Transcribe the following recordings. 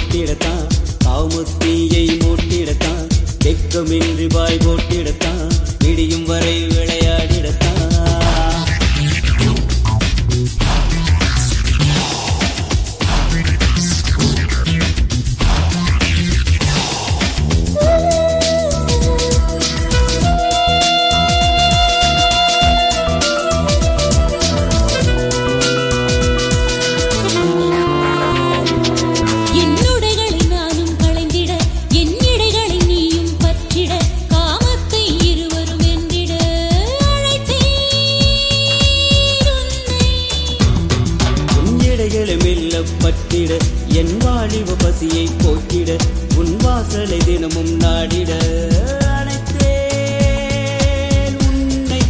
போட்டிடத்தான் காமுத்தீயை மூட்டிடத்தான் வெக்கமின்றி வாய் போட்டிடத்தான் விடியும் வரை விளையாடிடத்தான் என்னுடைகளை நானும் களைந்திட என்னிடைகளை நீயும் பற்றிட காமத்தை இருவரும் என்றிட அழைத்தேன் உன்னை உன்னிடைகளை மெல்ல பற்றிட என் வாலிப பசியை போக்கிட உன் வாசலை தினமும் நாடிட அழைத்தேன் உன்னை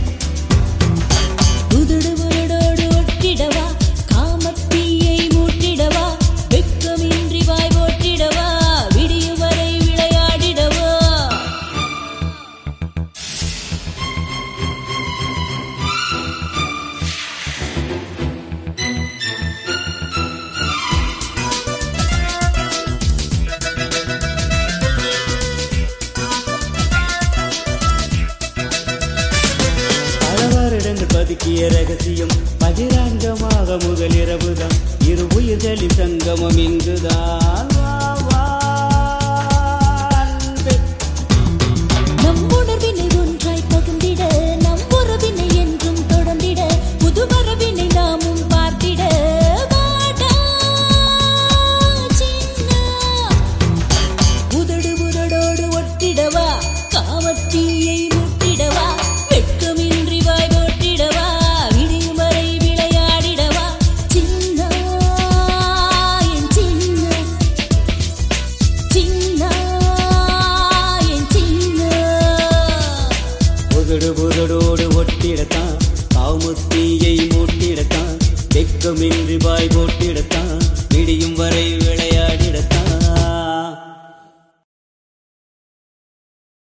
உதடு உதடோடு ஒட்டிடவா காமத்தீயை மூட்டிடவா வெட்கமின்றி வாய் போட்டிடவா விடியும் வரை விளையாடிடவா பல வருடங்கள் பதுக்கிய ரகசியம் பகிரங்கமாக முதல் இரவுதான் இரு உயிர்களின் சங்கமம் இங்குதான்